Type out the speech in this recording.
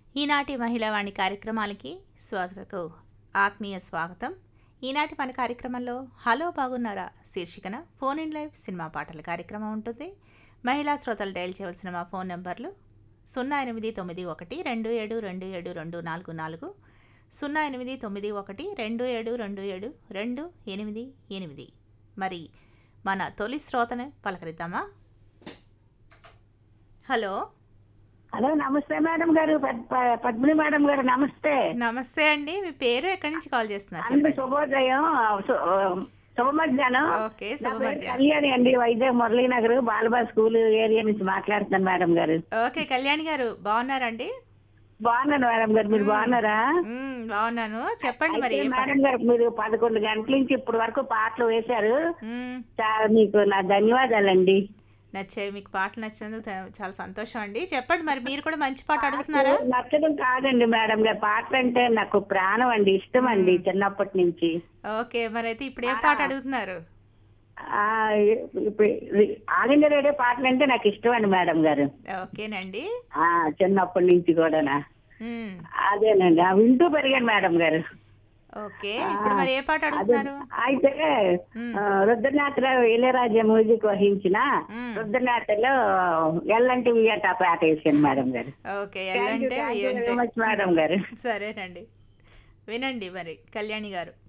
ఈనాటి మహిళావాణి కార్యక్రమాలకి శ్రోతలకు ఆత్మీయ స్వాగతం ఈనాటి మన కార్యక్రమంలో హలో బాగున్నారా శీర్షికన ఫోన్ ఇన్ లైవ్ సినిమా పాటల కార్యక్రమం ఉంటుంది మహిళా శ్రోతలు డయల్ చేయవలసిన మా ఫోన్ నెంబర్లు సున్నా ఎనిమిది తొమ్మిది ఒకటి రెండు ఏడు రెండు ఏడు రెండు నాలుగు నాలుగు సున్నా ఎనిమిది తొమ్మిది ఒకటి రెండు ఏడు రెండు ఏడు రెండు ఎనిమిది ఎనిమిది మరి మన తొలి శ్రోతను పలకరిద్దామా హలో హలో నమస్తే మేడం గారు పద్- ప- పద్మిని మేడం గారు నమస్తే నమస్తే అండి మీ పేరు ఎక్కడి నుంచి కాల్ చేస్తున్నారు అందరూ చెప్పండి శుభోదయం సు- శుభ మధ్యాహ్నం ఓకే నా పేరు శుభమధ్యాహ్నం కళ్యాణి అండి వైజాగ్ మురళీనగర్ బాలబా స్కూల్ ఏరియా నుంచి మాట్లాడుతున్నాను మేడం గారు ఓకే కళ్యాణి గారు బాగున్నారండి బాగున్నాను మేడం గారు మీరు బాగున్నారా మ్మ్, బాగున్నాను చెప్పండి మరి అయితే ఏ పాట మేడం గారు మీరు పదకొండు గంటల నుంచి ఇప్పటి వరకు పాటలు వేశారు మ్మ్, చాలా మీకు నా ధన్యవాదాలండి నచ్చాయి మీకు పాటలు నచ్చినందుకు త- చాలా సంతోషం అండి చెప్పండి మరి మీరు కూడా మంచి పాట అడుగుతున్నారా నచ్చడం కాదండి మేడం గారు పాటలు అంటే నాకు ప్రాణం అండి ఇష్టం అండి చిన్నప్పటి నుంచి ఓకే మరి అయితే ఇప్పుడు ఏ పాట అడుగుతున్నారు ఆ, ఇప్పుడు ఆల్ ఇండియా రేడియో పాటలు అంటే నాకు ఇష్టం అండి మేడం గారు ఓకేనండి ఆ చిన్నప్పటి నుంచి కూడానా మ్మ్, అదేనండి ఆ వింటూ పెరిగాను మేడం గారు ఓకే ఇప్పుడు మరి ఏ పాట అడుగుతున్నారు అయితే మ్మ్. ఆ, రుద్రనాథరావు ఇళయరాజా మ్యూజిక్ వహించిన మ్మ్. రుద్రనాథలో ఎల్లంటి వియట పాట వేసాను మేడం గారు ఓకే Thank you, ఎల్లంటే thank you ఏంటే very much మేడం గారు సరేనండి వినండి మరి కళ్యాణి గారు